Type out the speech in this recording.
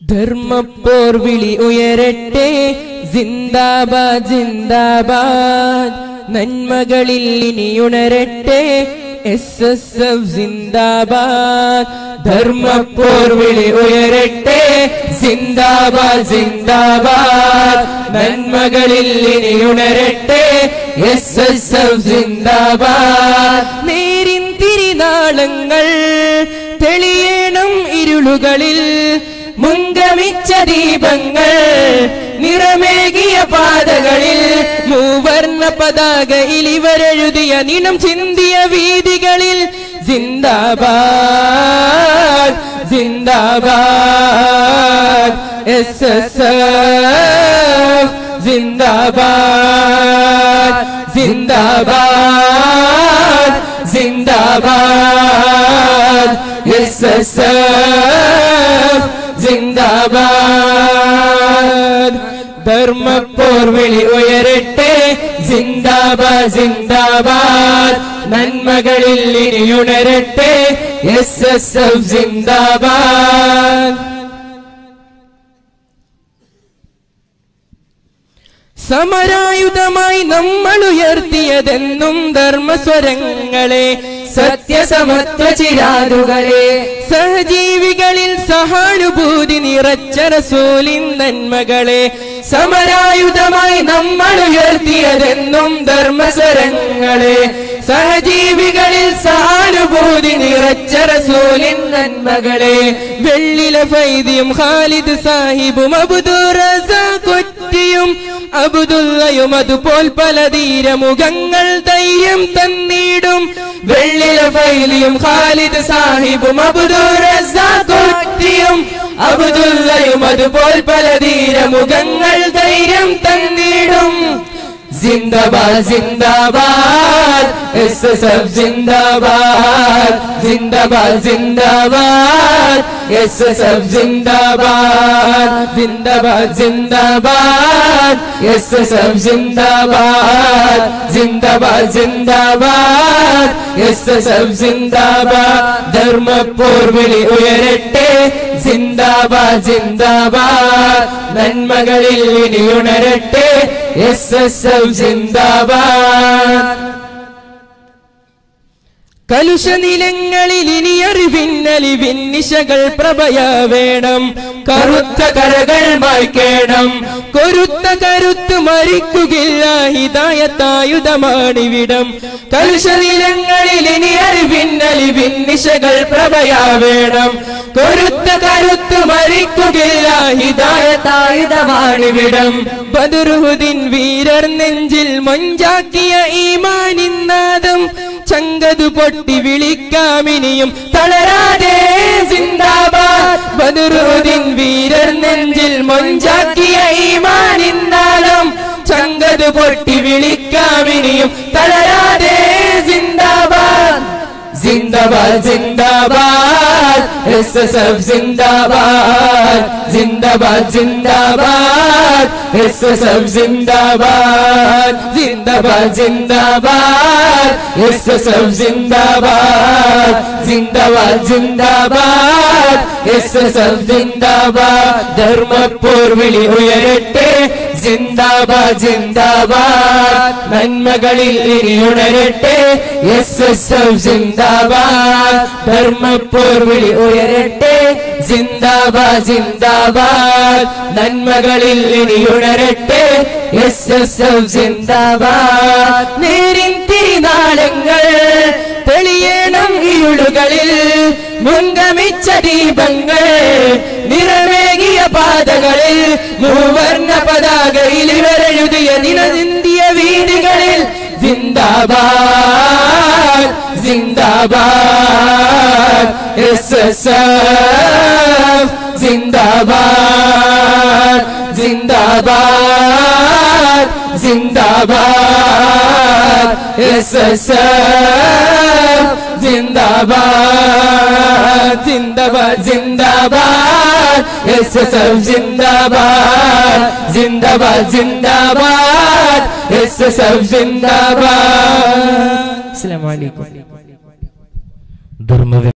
ധർമ്മപ്പോർ വിളി ഉയരട്ടെ ജിന്ദാബാദ് ജിന്ദാബാദ് നന്മകളിൽ ഇനി ഉണരട്ടെ എസ് എസ് എഫ് ജിന്ദാബാദ് ധർമ്മപ്പോർ വിളി ഉയരട്ടെ ജിന്ദാബാദ് ജിന്ദാബാദ് നന്മകളിൽ ഇനി ഉണരട്ടെ എസ് എസ് എഫ് ജിന്ദാബാദ് നേരിൻ തിരിനാളങ്ങൾ തെളിയണം ഇരുളുകളിൽ മുൻഗമിച്ച ദീപങ്ങൾ നിറമേകിയ പാതകളിൽ മൂവർണ്ണ പതാകയിൽ ഇവരെഴുതിയ നിണം ചിന്തിയ വീതികളിൽ ജിന്ദാബാദ് ജിന്ദാബാദ് എസ് എസ് ജിന്ദാബാദ് ജിന്ദാബാദ് ജിന്ദാബാദ് എസ് എസ് ജിന്ദാബാദ് ധർമ്മപ്പോർ വിളി ഉയരട്ടെ ജിന്ദാബാദ് ജിന്ദാബാദ് നന്മകളിൽ ഇനി ഉണരട്ടെ എസ് എസ് എഫ് ജിന്ദാബാദ് സമരായുധമായി നമ്മൾ ഉയർത്തിയതെന്നും ധർമ്മസ്വരങ്ങളെ സത്യസമത്വ ചിരാതുകളെ സഹജീവികളിൽ സഹാനുഭൂതി നിറച്ച റസൂലിൻ നന്മകളെ സമരായുധമായി നമ്മൾ ഉയർത്തിയതെന്നും ധർമ്മസ്വരങ്ങളെ സഹജീവികളിൽ സഹാനുഭൂതി നിറച്ച റസൂലിൻ നന്മകളെ വെള്ളില ഫൈദിയും ഖാലിദ് സാഹിബും അബ്ദുർ കൊറ്റിയും അബുദുള്ളയും അതുപോൽ പല ധീരമുഖങ്ങൾ ധൈര്യം തന്നിടും വെള്ളില ഫൈലിയും ഖാലിദ് സാഹിബും അബ്ദുർ കൊറ്റിയും അബുദുള്ളയും അതുപോൽ പല ധീരമുഖങ്ങൾ ധൈര്യം തന്നിടും जिंदाबाद जिंदाबाद एस एस एफ जिंदाबाद जिंदाबाद जिंदाबाद एस एस एफ जिंदाबाद जिंदाबाद जिंदाबाद एस एस एफ जिंदाबाद जिंदाबाद जिंदाबाद एस एस एफ जिंदाबाद ധർമ്മപ്പോർ വിളി ഉയരട്ടെ ജിന്ദാബാദ് ജിന്ദാബാദ് നന്മകളിൽ ഇനി ഉണരട്ടെ എസ് എസ് എഫ് ജിന്ദാബാദ് കലുഷ നിലങ്ങളിൽ ഇനി അറിവിന്നലിവിൻ നിശകൾ പ്രഭയ വേണം കറുത്ത കരകൾ മായ്ക്കേണം കൊരുത്ത കരുത്ത് മരിക്കുകയില്ല ഹിതായത്തായുധമാണിവിടം കലുഷ നിലങ്ങളിൽ ഇനി അറിവിന്നലിവിൻ നിശകൾ പ്രഭയ വേണം കൊരുത്ത കരുത്ത് മരിക്കുകയില്ല ഹിതായത്തായുധമാണിവിടം ബദറുദ്ദീൻ വീരർ നെഞ്ചിൽ മൊഞ്ചാക്കിയ ഈമാനിന്നാദം ചങ്കതു പൊട്ടി വിളിക്കാമിനിയും തളരാതെ സിന്ദാബാദ് ബദറുദ്ദീൻ വീരർ നെഞ്ചിൽ മൊഞ്ചാക്കിയ ഈമാനിന്നാദം ചങ്കതു പൊട്ടി വിളിക്കാമിനിയും തളരാതെ സിന്ദാബാദ് जिंदाबाद जिंदाबाद एस एस एफ जिंदाबाद जिंदाबाद जिंदाबाद एस एस एफ जिंदाबाद जिंदाबाद जिंदाबाद एस एस एफ जिंदाबाद जिंदाबाद जिंदाबाद एस एस एफ जिंदाबाद ധർമ്മപ്പോർ വിളി ഉയരട്ടെ ജിന്ദാബാദ് ജിന്ദാബാദ് നന്മകളിൽ ഇനി ഉണരട്ടെ എസ് എസ് എഫ് ജിന്ദാബാദ് ധർമ്മപ്പോർ വിളി ഉയരട്ടെ ജിന്ദാബാദ് ജിന്ദാബാദ് നന്മകളിൽ ഇനി ഉണരട്ടെ എസ് എസ് എഫ് ജിന്ദാബാദ് നേരിൻ തിരിനാളങ്ങൾ തെളിയണം ഇരുളുകളിൽ മുൻഗമിച്ച ദീപങ്ങൾ നിറമേകിയ പാതകളിൽ മൂവർണ്ണ പതാകയിൽ ഇവരെഴുതിയ നിലനിന്തിയ വീതികളിൽ ജിന്ദാബാദ് ജിന്ദാബാദ് എസ് എസ് ജിന്ദാബാദ് ജിന്ദാബാദ് ജിന്ദാബാദ് എസ് എസ് ജിന്ദാബാദ് ജിന്ദാബാദ് ജിന്ദാബാദ് എസ് എസ് എഫ് ജിന്ദാബാദ് ജിന്ദാബാദ് ജിന്ദാബാദ് എസ് എസ് എഫ് ജിന്ദാബാദ് അസ്സലാമു അലൈക്കും ധർമ്മ